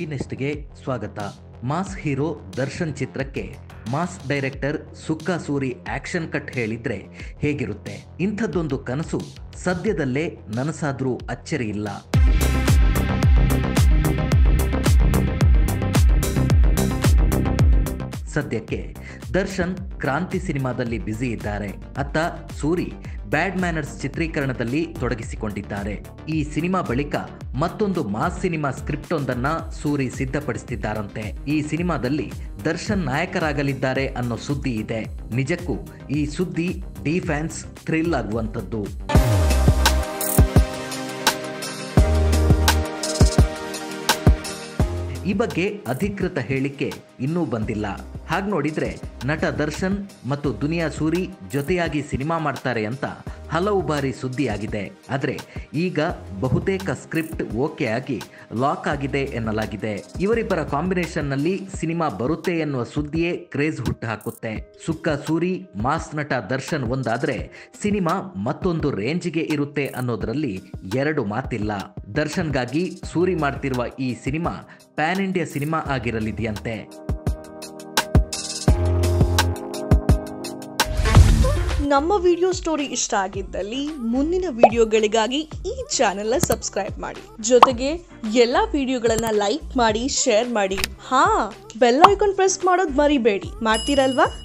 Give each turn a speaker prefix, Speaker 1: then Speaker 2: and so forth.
Speaker 1: ನೆಸ್ಟ್ಗೆ ಸ್ವಾಗತ mass hero Darshan ಚಿತ್ರಕ್ಕೆ mass director Sukka Suri action cut ಹೇಳಿದ್ರೆ ಹೇಗಿರುತ್ತೆ ಇಂಥದ್ದೊಂದು ಕನಸು ಸದ್ಯದಲ್ಲೇ ನನಸಾದ್ರೂ ಅಚ್ಚರಿ ಇಲ್ಲ ಸದ್ಯಕ್ಕೆ ದರ್ಶನ್ ಕ್ರಾಂತಿ ಸಿನಿಮಾದಲ್ಲಿ ಬ್ಯುಸಿ ಇದ್ದಾರೆ ಅತ್ತ ಸೂರಿ ಬ್ಯಾಡ್ ಮ್ಯಾನರ್ಸ್ ಚಿತ್ರೀಕರಣದಲ್ಲಿ ತೊಡಗಿಸಿಕೊಂಡಿದ್ದಾರೆ ಈ ಸಿನಿಮಾ ಬಳಿಕ ಮತ್ತೊಂದು ಮಾಸ್ ಸಿನಿಮಾ ಸ್ಕ್ರಿಪ್ಟ್ ಒಂದನ್ನ ಸೂರಿ ಸಿದ್ಧಪಡಿಸುತ್ತಿದ್ದಾರಂತೆ ಈ ಸಿನಿಮಾದಲ್ಲಿ ದರ್ಶನ್ ನಾಯಕರಾಗಲಿದ್ದಾರೆ ಅನ್ನೋ ಸುದ್ದಿ ಇದೆ ನಿಜಕ್ಕೂ ಈ ಸುದ್ದಿ ಡಿ ಫ್ಯಾನ್ಸ್ ಥ್ರಿಲ್ ಆಗುವಂಥದ್ದು ಈ ಬಗ್ಗೆ ಅಧಿಕೃತ ಹೇಳಿಕೆ ಇನ್ನೂ ಬಂದಿಲ್ಲ ಹಾಗೆ ನೋಡಿದ್ರೆ ನಟ ದರ್ಶನ್ ಮತ್ತು ದುನಿಯಾ ಸೂರಿ ಜೊತೆಯಾಗಿ ಸಿನಿಮಾ ಮಾಡ್ತಾರೆ ಅಂತ ಹಲವು ಬಾರಿ ಸುದ್ದಿಯಾಗಿದೆ ಆದರೆ ಈಗ ಬಹುತೇಕ ಸ್ಕ್ರಿಪ್ಟ್ ಓಕೆ ಆಗಿ ಲಾಕ್ ಆಗಿದೆ ಎನ್ನಲಾಗಿದೆ ಇವರಿಬ್ಬರ ಕಾಂಬಿನೇಷನ್ನಲ್ಲಿ ಸಿನಿಮಾ ಬರುತ್ತೆ ಎನ್ನುವ ಸುದ್ದಿಯೇ ಕ್ರೇಜ್ ಹುಟ್ಟು ಹಾಕುತ್ತೆ ಸುಕ್ಕ ಸೂರಿ ಮಾಸ್ ನಟ ದರ್ಶನ್ ಒಂದಾದ್ರೆ ಸಿನಿಮಾ ಮತ್ತೊಂದು ರೇಂಜ್ಗೆ ಇರುತ್ತೆ ಅನ್ನೋದರಲ್ಲಿ ಎರಡು ಮಾತಿಲ್ಲ ದರ್ಶನ್ಗಾಗಿ ಸೂರಿ ಮಾಡ್ತಿರುವ ಈ ಸಿನಿಮಾ ಪ್ಯಾನ್ ಇಂಡಿಯಾ ಸಿನಿಮಾ ಆಗಿರಲಿದೆಯಂತೆ
Speaker 2: ನಮ್ಮ ವಿಡಿಯೋ ಸ್ಟೋರಿ ಇಷ್ಟ ಆಗಿದ್ದಲ್ಲಿ ಮುಂದಿನ ವಿಡಿಯೋಗಳಿಗಾಗಿ ಈ ಚಾನೆಲ್ನ ಸಬ್ಸ್ಕ್ರೈಬ್ ಮಾಡಿ ಜೊತೆಗೆ ಎಲ್ಲ ವಿಡಿಯೋಗಳನ್ನ ಲೈಕ್ ಮಾಡಿ ಶೇರ್ ಮಾಡಿ ಹಾ ಬೆಲ್ ಐಕಾನ್ ಪ್ರೆಸ್ ಮಾಡೋದು ಮರಿಬೇಡಿ ಮಾಡ್ತೀರಲ್ವಾ